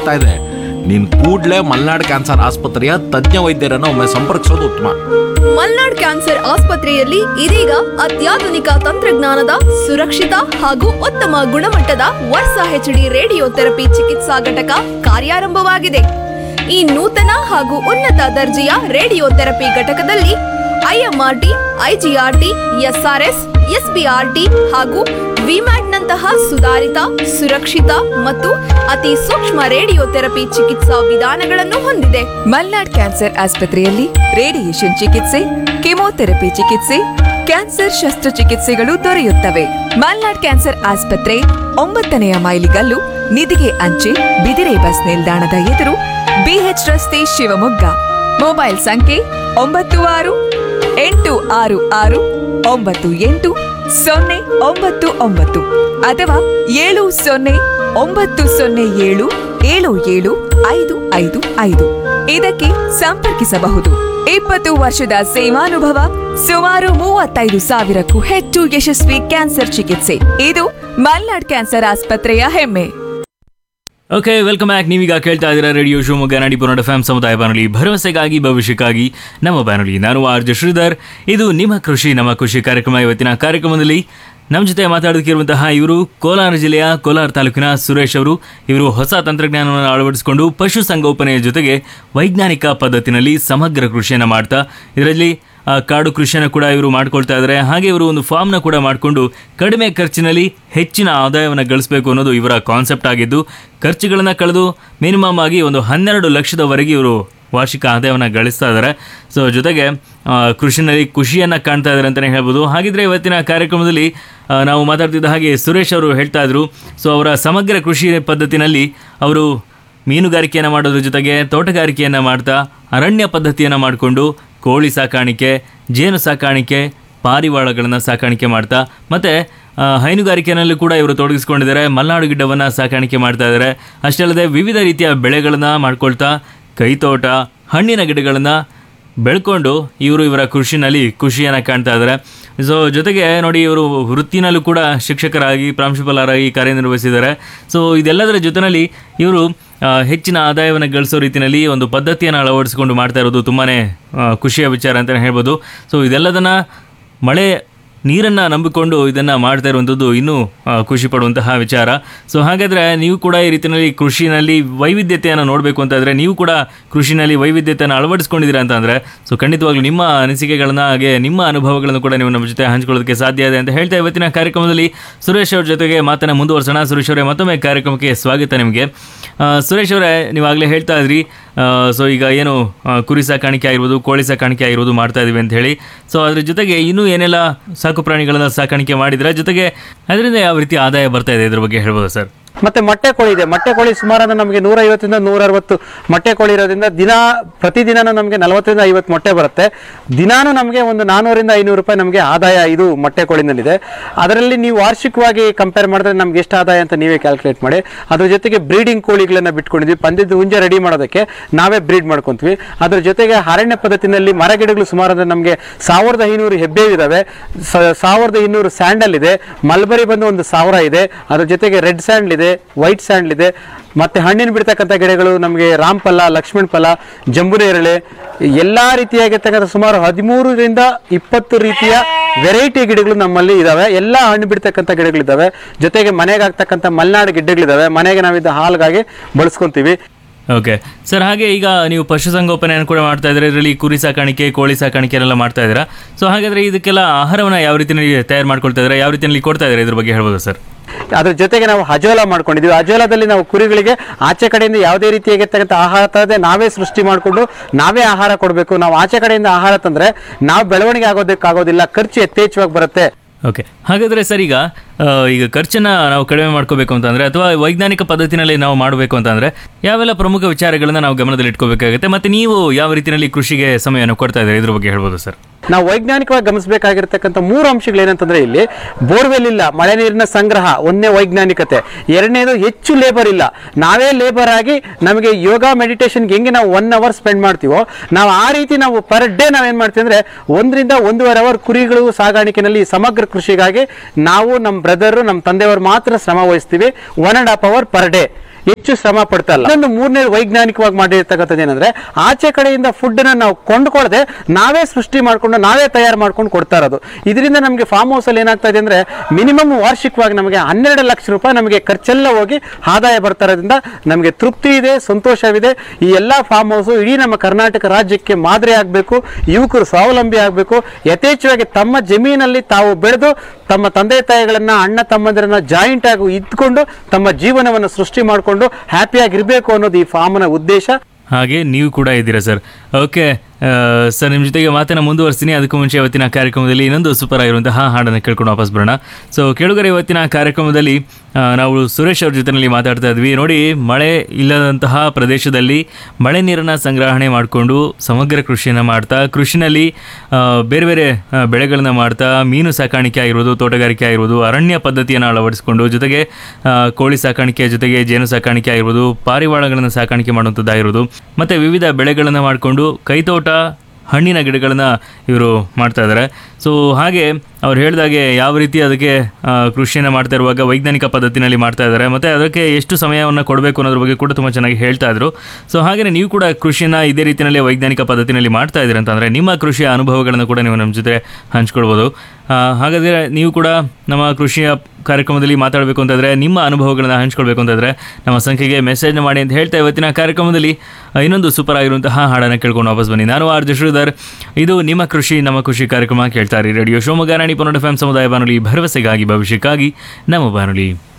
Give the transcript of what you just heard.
ಆಗ್ತಾ ಇದೆ ನೀನ್ ಕೂಡ್ಲೇ ಮಲ್ನಾಡ್ ಕ್ಯಾನ್ಸರ್ ಆಸ್ಪತ್ರೆಯ ತಜ್ಞ ವೈದ್ಯರನ್ನು ಒಮ್ಮೆ ಸಂಪರ್ಕಿಸೋದು ಉತ್ತಮ ಮಲ್ನಾಡ್ ಕ್ಯಾನ್ಸರ್ ಆಸ್ಪತ್ರೆಯಲ್ಲಿ ಇದೀಗ ಅತ್ಯಾಧುನಿಕ ತಂತ್ರಜ್ಞಾನದ ಸುರಕ್ಷಿತ ಹಾಗೂ ಉತ್ತಮ ಗುಣಮಟ್ಟದ ವರ್ಷ ಹೆಚ್ಡಿ ರೇಡಿಯೋ ಥೆರಪಿ ಚಿಕಿತ್ಸಾ ಘಟಕ ಕಾರ್ಯಾರಂಭವಾಗಿದೆ ಈ ನೂತನ ಹಾಗೂ ಉನ್ನತ ದರ್ಜೆಯ ರೇಡಿಯೋ ಥೆರಪಿ ಘಟಕದಲ್ಲಿ ಐಎಂಆರ್ಟಿ ಐಜಿಆರ್ಟಿ ಎಸ್ಆರ್ಎಸ್ ಎಸ್ಬಿಆರ್ಟಿ ಹಾಗೂ ವಿಮ್ಯಾಟ್ನಂತಹ ಸುಧಾರಿತ ಸುರಕ್ಷಿತ ಮತ್ತು ಅತಿ ಸೂಕ್ಷ್ಮ ರೇಡಿಯೋ ಥೆರಪಿ ಚಿಕಿತ್ಸಾ ವಿಧಾನಗಳನ್ನು ಹೊಂದಿದೆ ಮಲ್ನಾಡ್ ಕ್ಯಾನ್ಸರ್ ಆಸ್ಪತ್ರೆಯಲ್ಲಿ ರೇಡಿಯೇಷನ್ ಚಿಕಿತ್ಸೆ ಕೆಮೊಥೆರಪಿ ಚಿಕಿತ್ಸೆ ಕ್ಯಾನ್ಸರ್ ಶಸ್ತ್ರಚಿಕಿತ್ಸೆಗಳು ದೊರೆಯುತ್ತವೆ ಮಲ್ನಾಡ್ ಕ್ಯಾನ್ಸರ್ ಆಸ್ಪತ್ರೆ ಒಂಬತ್ತನೆಯ ಮೈಲಿಗಲ್ಲು ನಿಧಿಗೆ ಅಂಚೆ ಬಿದಿರೆ ಬಸ್ ನಿಲ್ದಾಣದ ಎದುರು ಬಿಎಚ್ ರಸ್ತೆ ಶಿವಮೊಗ್ಗ ಮೊಬೈಲ್ ಸಂಖ್ಯೆ ಒಂಬತ್ತು ಆರು ಎಂಟು ಆರು ಆರು ಒಂಬತ್ತು ಎಂಟು ಸೊನ್ನೆ ಒಂಬತ್ತು ಒಂಬತ್ತು ಅಥವಾ ಏಳು ಸೊನ್ನೆ ಒಂಬತ್ತು ಸೊನ್ನೆ ಏಳು ಏಳು ಏಳು ಐದು ಐದು ಐದು ಇದಕ್ಕೆ ಸಂಪರ್ಕಿಸಬಹುದು ಇಪ್ಪತ್ತು ವರ್ಷದ ಸೇವಾನುಭವ ಸುಮಾರು ಮೂವತ್ತೈದು ಸಾವಿರಕ್ಕೂ ಹೆಚ್ಚು ಯಶಸ್ವಿ ಕ್ಯಾನ್ಸರ್ ಚಿಕಿತ್ಸೆ ಇದು ಮಲ್ನಾಡ್ ಕ್ಯಾನ್ಸರ್ ಆಸ್ಪತ್ರೆಯ ಹೆಮ್ಮೆ ಓಕೆ ವೆಲ್ಕಮ್ ಬ್ಯಾಕ್ ನೀವೀಗ ಕೇಳ್ತಾ ಇದ್ದೀರಾ radio Shivamogga Nadipura F M ಸಮುದಾಯ ಬಾನುಲಿ ಭರವಸೆಗಾಗಿ ಭವಿಷ್ಯಕ್ಕಾಗಿ ನಮ್ಮ ಬಾನುಲಿ ನಾನು ಆರ್ ಜೆ ಶ್ರೀಧರ್ ಇದು ನಿಮ್ಮ ಕೃಷಿ ನಮ್ಮ ಕೃಷಿ ಕಾರ್ಯಕ್ರಮ ಇವತ್ತಿನ ಕಾರ್ಯಕ್ರಮದಲ್ಲಿ ನಮ್ಮ ಜೊತೆ ಮಾತಾಡೋದಕ್ಕಿರುವಂತಹ ಇವರು ಕೋಲಾರ ಜಿಲ್ಲೆಯ ಕೋಲಾರ ತಾಲೂಕಿನ ಸುರೇಶ್ ಅವರು ಇವರು ಹೊಸ ತಂತ್ರಜ್ಞಾನವನ್ನು ಅಳವಡಿಸಿಕೊಂಡು ಪಶು ಸಂಗೋಪನೆಯ ಜೊತೆಗೆ ವೈಜ್ಞಾನಿಕ ಪದ್ಧತಿನಲ್ಲಿ ಸಮಗ್ರ ಕೃಷಿಯನ್ನು ಮಾಡ್ತಾ ಇದರಲ್ಲಿ ಆ, ಕಾಡು ಕೃಷಿಯನ್ನು ಕೂಡ ಇವರು ಮಾಡ್ಕೊಳ್ತಾ ಇದ್ದಾರೆ ಹಾಗೆ ಇವರು ಒಂದು ಫಾರ್ಮ್ನ ಕೂಡ ಮಾಡಿಕೊಂಡು ಕಡಿಮೆ ಖರ್ಚಿನಲ್ಲಿ ಹೆಚ್ಚಿನ ಆದಾಯವನ್ನು ಗಳಿಸಬೇಕು ಅನ್ನೋದು ಇವರ ಕಾನ್ಸೆಪ್ಟ್ ಆಗಿದ್ದು ಖರ್ಚುಗಳನ್ನು ಕಳೆದು ಮಿನಿಮಮ್ ಆಗಿ ಒಂದು ಹನ್ನೆರಡು ಲಕ್ಷದವರೆಗೆ ಇವರು ವಾರ್ಷಿಕ ಆದಾಯವನ್ನು ಗಳಿಸ್ತಾ ಇದ್ದಾರೆ ಸೊ ಜೊತೆಗೆ ಆ, ಕೃಷಿನಲ್ಲಿ ಖುಷಿಯನ್ನು ಕಾಣ್ತಾ ಇದ್ದಾರೆ ಅಂತಲೇ ಹೇಳ್ಬೋದು ಹಾಗಿದ್ರೆ ಇವತ್ತಿನ ಕಾರ್ಯಕ್ರಮದಲ್ಲಿ ಆ, ನಾವು ಮಾತಾಡ್ತಿದ್ದ ಹಾಗೆ ಸುರೇಶ್ ಅವರು ಹೇಳ್ತಾ ಇದ್ರು ಸೊ ಅವರ ಸಮಗ್ರ ಕೃಷಿ ಪದ್ಧತಿನಲ್ಲಿ ಅವರು ಮೀನುಗಾರಿಕೆಯನ್ನು ಮಾಡೋದ್ರ ಜೊತೆಗೆ ತೋಟಗಾರಿಕೆಯನ್ನು ಮಾಡ್ತಾ ಅರಣ್ಯ ಪದ್ಧತಿಯನ್ನು ಮಾಡಿಕೊಂಡು ಕೋಳಿ ಸಾಕಾಣಿಕೆ ಜೇನು ಸಾಕಾಣಿಕೆ ಪಾರಿವಾಳಗಳನ್ನು ಸಾಕಾಣಿಕೆ ಮಾಡ್ತಾ ಮತ್ತು ಹೈನುಗಾರಿಕೆಯಲ್ಲೂ ಕೂಡ ಇವರು ತೊಡಗಿಸ್ಕೊಂಡಿದ್ದಾರೆ ಮಲೆನಾಡು ಗಿಡ್ಡವನ್ನು ಸಾಕಾಣಿಕೆ ಮಾಡ್ತಾ ಇದ್ದಾರೆ ಅಷ್ಟೇ ಅಲ್ಲದೆ ವಿವಿಧ ರೀತಿಯ ಬೆಳೆಗಳನ್ನು ಮಾಡ್ಕೊಳ್ತಾ ಕೈತೋಟ ಹಣ್ಣಿನ ಗಿಡಗಳನ್ನು ಬೆಳ್ಕೊಂಡು ಇವರು ಇವರ ಕೃಷಿನಲ್ಲಿ ಖುಷಿಯನ್ನು ಕಾಣ್ತಾ ಇದ್ದಾರೆ ಸೊ ಜೊತೆಗೆ ನೋಡಿ ಇವರು ವೃತ್ತಿನಲ್ಲೂ ಕೂಡ ಶಿಕ್ಷಕರಾಗಿ ಪ್ರಾಂಶುಪಾಲರಾಗಿ ಕಾರ್ಯನಿರ್ವಹಿಸಿದ್ದಾರೆ ಸೊ ಇದೆಲ್ಲದರ ಜೊತೆಯಲ್ಲಿ ಇವರು ಆ, ಹೆಚ್ಚಿನ ಆದಾಯವನ್ನು ಗಳಿಸೋ ರೀತಿಯಲ್ಲಿ ಒಂದು ಪದ್ಧತಿಯನ್ನು ಅಳವಡಿಸಿಕೊಂಡು ಮಾಡ್ತಾ ಇರೋದು ತುಂಬಾ ಖುಷಿಯ ವಿಚಾರ ಅಂತಲೇ ಹೇಳ್ಬೋದು ಸೊ ಇದೆಲ್ಲದನ್ನು ಮಳೆ ನೀರನ್ನು ನಂಬಿಕೊಂಡು ಇದನ್ನು ಮಾಡ್ತಾ ಇರುವಂಥದ್ದು ಇನ್ನೂ ಆ, ಖುಷಿ ಪಡುವಂತಹ ವಿಚಾರ ಸೊ ಹಾಗಾದರೆ ನೀವು ಕೂಡ ಈ ರೀತಿಯಲ್ಲಿ ಕೃಷಿನಲ್ಲಿ ವೈವಿಧ್ಯತೆಯನ್ನು ನೋಡಬೇಕು ಅಂತಂದರೆ ನೀವು ಕೂಡ ಕೃಷಿನಲ್ಲಿ ವೈವಿಧ್ಯತೆಯನ್ನು ಅಳವಡಿಸ್ಕೊಂಡಿದ್ದೀರಾ ಅಂತಂದರೆ ಸೊ ಖಂಡಿತವಾಗ್ಲೂ ನಿಮ್ಮ ಅನಿಸಿಕೆಗಳನ್ನು ಹಾಗೆ ನಿಮ್ಮ ಅನುಭವಗಳನ್ನು ಕೂಡ ನೀವು ನಮ್ಮ ಜೊತೆ ಹಂಚ್ಕೊಳ್ಳೋದಕ್ಕೆ ಸಾಧ್ಯ ಇದೆ ಅಂತ ಹೇಳ್ತಾ ಇವತ್ತಿನ ಕಾರ್ಯಕ್ರಮದಲ್ಲಿ ಸುರೇಶ್ ಅವ್ರ ಜೊತೆಗೆ ಮಾತನ್ನು ಮುಂದುವರ್ಸೋಣ ಸುರೇಶ್ ಅವರೇ ಮತ್ತೊಮ್ಮೆ ಕಾರ್ಯಕ್ರಮಕ್ಕೆ ಸ್ವಾಗತ ನಿಮಗೆ ಆ, ಸುರೇಶ್ ಅವರೇ ನೀವಾಗಲೇ ಹೇಳ್ತಾ ಇದ್ರಿ ಸೊ ಈಗ ಏನು ಆ, ಕುರಿ ಸಾಕಾಣಿಕೆ ಆಗಿರ್ಬೋದು ಕೋಳಿ ಸಾಕಾಣಿಕೆ ಆಗಿರ್ಬೋದು ಮಾಡ್ತಾ ಇದೀವಿ ಅಂತ ಹೇಳಿ ಸೊ ಅದ್ರ ಜೊತೆಗೆ ಇನ್ನೂ ಏನೆಲ್ಲ ಸಾಕು ಪ್ರಾಣಿಗಳನ್ನ ಸಾಕಾಣಿಕೆ ಮಾಡಿದ್ರೆ ಜೊತೆಗೆ ಅದರಿಂದ ಯಾವ ರೀತಿ ಆದಾಯ ಬರ್ತಾ ಇದೆ ಇದ್ರ ಬಗ್ಗೆ ಹೇಳ್ಬೋದು ಸರ್ ಮತ್ತೆ ಮೊಟ್ಟೆ ಕೋಳಿ ಇದೆ ಮೊಟ್ಟೆ ಕೋಳಿ ಸುಮಾರು ಅಂದ್ರೆ ನಮಗೆ ನೂರ ಐವತ್ತರಿಂದ ನೂರ ಅರವತ್ತು ಮೊಟ್ಟೆ ಕೋಳಿ ಇರೋದ್ರಿಂದ ದಿನ ಪ್ರತಿದಿನನೂ ನಮಗೆ ನಲವತ್ತರಿಂದ ಐವತ್ತು ಮೊಟ್ಟೆ ಬರುತ್ತೆ ದಿನಾನು ನಮಗೆ ಒಂದು ನಾನ್ನೂರಿಂದ ಐನೂರು ರೂಪಾಯಿ ನಮಗೆ ಆದಾಯ ಇದು ಮೊಟ್ಟೆ ಕೋಳಿನಲ್ಲಿದೆ ಅದರಲ್ಲಿ ನೀವು ವಾರ್ಷಿಕವಾಗಿ ಕಂಪೇರ್ ಮಾಡಿದ್ರೆ ನಮ್ಗೆ ಎಷ್ಟು ಆದಾಯ ಅಂತ ನೀವೇ ಕ್ಯಾಲ್ಕುಲೇಟ್ ಮಾಡಿ ಅದ್ರ ಜೊತೆಗೆ ಬ್ರೀಡಿಂಗ್ ಕೋಳಿಗಳನ್ನ ಬಿಟ್ಕೊಂಡಿದ್ವಿ ಪಂದ್ಯದ ಹುಂಜ ರೆಡಿ ಮಾಡೋದಕ್ಕೆ ನಾವೇ ಬ್ರೀಡ್ ಮಾಡ್ಕೊಂತೀವಿ ಅದ್ರ ಜೊತೆಗೆ ಅರಣ್ಯ ಪದ್ಧತಿನಲ್ಲಿ ಮರಗಿಡಗಳು ಸುಮಾರು ಅಂದ್ರೆ ನಮಗೆ ಸಾವಿರದ ಐನೂರು ಹೆಬ್ಬೇವಿದಾವೆ ಸ- ಸಾವಿರದ ಇನ್ನೂರು ಸ್ಯಾಂಡಲ್ ಇದೆ ಮಲ್ಬರಿ ಬಂದು ಒಂದು ಸಾವಿರ ಇದೆ ಅದ್ರ ಜೊತೆಗೆ ರೆಡ್ ಸ್ಯಾಂಡ್ಲ್ ಇದೆ ವೈಟ್ ಸ್ಯಾಂಡ್ಲ್ ಇದೆ ಮತ್ತೆ ಹಣ್ಣಿನ ಬಿಡ್ತಕ್ಕಂಥ ಗಿಡಗಳು ನಮಗೆ ರಾಮಫಲ ಲಕ್ಷ್ಮಣ ಫಲ ಜಂಬುನೇರಳೆ ಎಲ್ಲಾ ರೀತಿಯಾಗಿರ್ತಕ್ಕಂಥ ಸುಮಾರು ಹದಿಮೂರರಿಂದ ಇಪ್ಪತ್ತು ರೀತಿಯ ವೆರೈಟಿ ಗಿಡಗಳು ನಮ್ಮಲ್ಲಿ ಇದಾವೆ ಎಲ್ಲ ಹಣ್ಣು ಬಿಡ್ತಕ್ಕಂಥ ಗಿಡಗಳಿದ್ದಾವೆ ಜೊತೆಗೆ ಮನೆಗೆ ಆಗ್ತಕ್ಕಂಥ ಮಲೆನಾಡು ಗಿಡ್ಡಗಳಿದಾವೆ ಮನೆಗೆ ನಾವಿದ್ದ ಹಾಲ್ಗಾಗಿ ಬಳಸ್ಕೊಂತೀವಿ ಓಕೆ ಸರ್ ಹಾಗೆ ಈಗ ನೀವು ಪಶುಸಂಗೋಪನೆಯನ್ನು ಕೂಡ ಮಾಡ್ತಾ ಇದ್ದಾರೆ ಇದರಲ್ಲಿ ಕುರಿ ಸಾಕಾಣಿಕೆ ಕೋಳಿ ಸಾಕಾಣಿಕೆ ಎಲ್ಲ ಮಾಡ್ತಾ ಇದ್ದೀರಾ ಸೊ ಹಾಗಾದ್ರೆ ಇದಕ್ಕೆಲ್ಲ ಆಹಾರವನ್ನು ಯಾವ ರೀತಿಯಲ್ಲಿ ತಯಾರು ಮಾಡ್ಕೊಳ್ತಾ ಇದ್ದಾರೆ ಯಾವ ರೀತಿಯಲ್ಲಿ ಕೊಡ್ತಾ ಇದ್ದಾರೆ ಇದ್ರ ಬಗ್ಗೆ ಹೇಳ್ಬೋದು ಸರ್ ಅದ್ರ ಜೊತೆಗೆ ನಾವು ಹಜೋಲ ಮಾಡ್ಕೊಂಡಿದ್ವಿ ಹಜೋಲದಲ್ಲಿ ನಾವು ಕುರಿಗಳಿಗೆ ಆಚೆ ಕಡೆಯಿಂದ ಯಾವುದೇ ರೀತಿಯಾಗಿರ್ತಕ್ಕಂಥ ಆಹಾರ ತರದೆ ನಾವೇ ಸೃಷ್ಟಿ ಮಾಡಿಕೊಂಡು ನಾವೇ ಆಹಾರ ಕೊಡಬೇಕು ನಾವು ಆಚೆ ಕಡೆಯಿಂದ ಆಹಾರ ತಂದ್ರೆ ನಾವು ಬೆಳವಣಿಗೆ ಆಗೋದಕ್ಕಾಗೋದಿಲ್ಲ ಖರ್ಚು ಯಥೇಚ್ಛವಾಗಿ ಬರುತ್ತೆ ಓಕೆ ಹಾಗಾದರೆ ಸರ್ ಈಗ ಆ, ಈಗ ಖರ್ಚನ್ನು ನಾವು ಕಡಿಮೆ ಮಾಡ್ಕೋಬೇಕು ಅಂತಂದರೆ ಅಥವಾ ವೈಜ್ಞಾನಿಕ ಪದ್ಧತಿನಲ್ಲಿ ನಾವು ಮಾಡಬೇಕು ಅಂತಂದರೆ ಯಾವೆಲ್ಲ ಪ್ರಮುಖ ವಿಚಾರಗಳನ್ನು ನಾವು ಗಮನದಲ್ಲಿ ಇಟ್ಕೋಬೇಕಾಗುತ್ತೆ ಮತ್ತು ನೀವು ಯಾವ ರೀತಿಯಲ್ಲಿ ಕೃಷಿಗೆ ಸಮಯವನ್ನು ಕೊಡ್ತಾ ಇದ್ದೀರಿ ಇದ್ರ ಬಗ್ಗೆ ಹೇಳ್ಬೋದು ಸರ್ ನಾವು ವೈಜ್ಞಾನಿಕವಾಗಿ ಗಮನಿಸಬೇಕಾಗಿರ್ತಕ್ಕಂಥ ಮೂರು ಅಂಶಗಳು ಏನಂತಂದ್ರೆ ಇಲ್ಲಿ ಬೋರ್ವೆಲ್ ಇಲ್ಲ ಮಳೆ ನೀರಿನ ಸಂಗ್ರಹ ಒಂದನೇ ವೈಜ್ಞಾನಿಕತೆ ಎರಡನೇದು ಹೆಚ್ಚು ಲೇಬರ್ ಇಲ್ಲ ನಾವೇ ಲೇಬರ್ ಆಗಿ ನಮಗೆ ಯೋಗ ಮೆಡಿಟೇಷನ್ಗೆ ಹೆಂಗೆ ನಾವು ಒನ್ ಅವರ್ ಸ್ಪೆಂಡ್ ಮಾಡ್ತೀವೋ ನಾವು ಆ ರೀತಿ ನಾವು ಪರ್ ಡೇ ನಾವೇನ್ ಮಾಡ್ತೀವಿ ಅಂದ್ರೆ ಒಂದರಿಂದ ಒಂದೂವರೆ ಅವರ್ ಕುರಿಗಳು ಸಾಗಾಣಿಕೆನಲ್ಲಿ ಸಮಗ್ರ ಕೃಷಿಗಾಗಿ ನಾವು ನಮ್ಮ ಬ್ರದರು ನಮ್ಮ ತಂದೆಯವರು ಮಾತ್ರ ಶ್ರಮ ವಹಿಸ್ತೀವಿ one and half hour per day ಹೆಚ್ಚು ಶ್ರಮ ಪಡ್ತಾ ಇಲ್ಲ ಇನ್ನೊಂದು ಮೂರನೇ ವೈಜ್ಞಾನಿಕವಾಗಿ ಮಾಡಿರ್ತಕ್ಕಂಥದ್ದು ಏನಂದ್ರೆ ಆಚೆ ಕಡೆಯಿಂದ ಫುಡ್ ನ ನಾವು ಕೊಂಡ್ಕೊಳ್ಳದೆ ನಾವೇ ಸೃಷ್ಟಿ ಮಾಡ್ಕೊಂಡು ನಾವೇ ತಯಾರು ಮಾಡ್ಕೊಂಡು ಕೊಡ್ತಾ ಇರೋದು ಇದರಿಂದ ನಮಗೆ ಫಾರ್ಮ್ ಹೌಸ್ ಅಲ್ಲಿ ಏನಾಗ್ತಾ ಇದೆ ಅಂದ್ರೆ ಮಿನಿಮಮ್ ವಾರ್ಷಿಕವಾಗಿ ನಮಗೆ ಹನ್ನೆರಡು ಲಕ್ಷ ರೂಪಾಯಿ ನಮಗೆ ಖರ್ಚೆಲ್ಲ ಹೋಗಿ ಆದಾಯ ಬರ್ತಾ ಇರೋದ್ರಿಂದ ನಮಗೆ ತೃಪ್ತಿ ಇದೆ ಸಂತೋಷವಿದೆ ಈ ಎಲ್ಲ ಫಾರ್ಮ್ ಹೌಸ್ ಇಡೀ ನಮ್ಮ ಕರ್ನಾಟಕ ರಾಜ್ಯಕ್ಕೆ ಮಾದರಿ ಆಗಬೇಕು ಯುವಕರು ಸ್ವಾವಲಂಬಿ ಆಗಬೇಕು ಯಥೇಚ್ಛವಾಗಿ ತಮ್ಮ ಜಮೀನಲ್ಲಿ ತಾವು ಬೆಳೆದು ತಮ್ಮ ತಂದೆ ತಾಯಿಗಳನ್ನ ಅಣ್ಣ ತಮ್ಮಂದಿರನ್ನ ಜಾಯಿಂಟ್ ಆಗಿ ಇದ್ಕೊಂಡು ತಮ್ಮ ಜೀವನವನ್ನು ಸೃಷ್ಟಿ ಮಾಡಿಕೊಂಡು ಹ್ಯಾಪಿಯಾಗಿರ್ಬೇಕು ಅನ್ನೋದು ಈ ಫಾರ್ಮ್ನ ಉದ್ದೇಶ ಹಾಗೆ ನೀವು ಕೂಡ ಇದ್ದೀರಾ ಸರ್ ಓಕೆ ಸರ್ ನಿಮ್ಮ ಜೊತೆಗೆ ಮಾತನ್ನ ಮುಂದುವರಿಸ್ತೀನಿ ಅದಕ್ಕೂ ಮುಂಚೆ ಇವತ್ತಿನ ಕಾರ್ಯಕ್ರಮದಲ್ಲಿ ಇನ್ನೊಂದು ಸೂಪರ್ ಆಗಿರುವಂತಹ ಹಾಡನ್ನು ಕೇಳ್ಕೊಂಡು ವಾಪಸ್ ಬರೋಣ ಸೊ ಕೇಳುಗರೆ ಇವತ್ತಿನ ಕಾರ್ಯಕ್ರಮದಲ್ಲಿ ಆ, ನಾವು ಸುರೇಶ್ ಅವ್ರ ಜೊತೆಯಲ್ಲಿ ಮಾತಾಡ್ತಾ ಇದ್ವಿ ನೋಡಿ ಮಳೆ ಇಲ್ಲದಂತಹ ಪ್ರದೇಶದಲ್ಲಿ ಮಳೆ ನೀರನ್ನು ಸಂಗ್ರಹಣೆ ಮಾಡಿಕೊಂಡು ಸಮಗ್ರ ಕೃಷಿಯನ್ನು ಮಾಡ್ತಾ ಕೃಷಿನಲ್ಲಿ ಆ, ಬೇರೆ ಬೇರೆ ಆ, ಬೆಳೆಗಳನ್ನ ಮಾಡ್ತಾ ಮೀನು ಸಾಕಾಣಿಕೆ ಆಗಿರ್ಬೋದು ತೋಟಗಾರಿಕೆ ಆಗಿರ್ಬೋದು ಅರಣ್ಯ ಪದ್ಧತಿಯನ್ನು ಅಳವಡಿಸಿಕೊಂಡು ಜೊತೆಗೆ ಆ, ಕೋಳಿ ಸಾಕಾಣಿಕೆ ಜೊತೆಗೆ ಜೇನು ಸಾಕಾಣಿಕೆ ಆಗಿರ್ಬೋದು ಪಾರಿವಾಳಗಳನ್ನು ಸಾಕಾಣಿಕೆ ಮಾಡುವಂಥದ್ದಾಗಿರ್ಬೋದು ಮತ್ತು ವಿವಿಧ ಬೆಳೆಗಳನ್ನು ಮಾಡಿಕೊಂಡು ಕೈತೋಟ ಹಣ್ಣಿನ ಗಿಡಗಳನ್ನ ಇವರು ಮಾಡ್ತಾ ಇದ್ದಾರೆ ಸೊ ಹಾಗೆ ಅವ್ರು ಹೇಳಿದಾಗೆ ಯಾವ ರೀತಿ ಅದಕ್ಕೆ ಆ, ಕೃಷಿಯನ್ನು ಮಾಡ್ತಾ ಇರುವಾಗ ವೈಜ್ಞಾನಿಕ ಪದ್ಧತಿನಲ್ಲಿ ಮಾಡ್ತಾ ಇದ್ದಾರೆ ಮತ್ತು ಅದಕ್ಕೆ ಎಷ್ಟು ಸಮಯವನ್ನು ಕೊಡಬೇಕು ಅನ್ನೋದ್ರ ಬಗ್ಗೆ ಕೂಡ ತುಂಬ ಚೆನ್ನಾಗಿ ಹೇಳ್ತಾ ಇದ್ರು ಸೊ ಹಾಗೆಯೇ ನೀವು ಕೂಡ ಕೃಷಿನ ಇದೇ ರೀತಿಯಲ್ಲಿ ವೈಜ್ಞಾನಿಕ ಪದ್ಧತಿನಲ್ಲಿ ಮಾಡ್ತಾ ಇದ್ದೀರಿ ಅಂತಂದರೆ ನಿಮ್ಮ ಕೃಷಿಯ ಅನುಭವಗಳನ್ನು ಕೂಡ ನೀವು ನಮ್ಮ ಜೊತೆ ಹಂಚ್ಕೊಳ್ಬೋದು ಆ, ಹಾಗಾದರೆ ನೀವು ಕೂಡ ನಮ್ಮ ಕೃಷಿಯ ಕಾರ್ಯಕ್ರಮದಲ್ಲಿ ಮಾತಾಡಬೇಕು ಅಂತಂದರೆ ನಿಮ್ಮ ಅನುಭವಗಳನ್ನು ಹಂಚ್ಕೊಳ್ಬೇಕು ಅಂತಂದರೆ ನಮ್ಮ ಸಂಖ್ಯೆಗೆ ಮೆಸೇಜ್ ಮಾಡಿ ಅಂತ ಹೇಳ್ತಾ ಇವತ್ತಿನ ಕಾರ್ಯಕ್ರಮದಲ್ಲಿ ಆ, ಇನ್ನೊಂದು ಸೂಪರ್ ಆಗಿರುವಂತಹ ಹಾಡನ್ನು ಕೇಳ್ಕೊಂಡು ವಾಪಸ್ ಬನ್ನಿ ನಾನು ಆರ್ ಜಶ್ರೀಧರ್ ಇದು ನಿಮ್ಮ ಕೃಷಿ ನಮ್ಮ ಕೃಷಿ ಕಾರ್ಯಕ್ರಮ ಕೇಳ್ತಾರೆ ರೇಡಿಯೋ ಶಿವಮೊಗ್ಗ ರಾಣಿ ಪುನರ್ ಎಫ್ ಸಮುದಾಯ ಬಾನುಲಿ ಭರವಸೆಗಾಗಿ ಭವಿಷ್ಯಕ್ಕಾಗಿ ನಮ್ಮ ಬಾನುಲಿ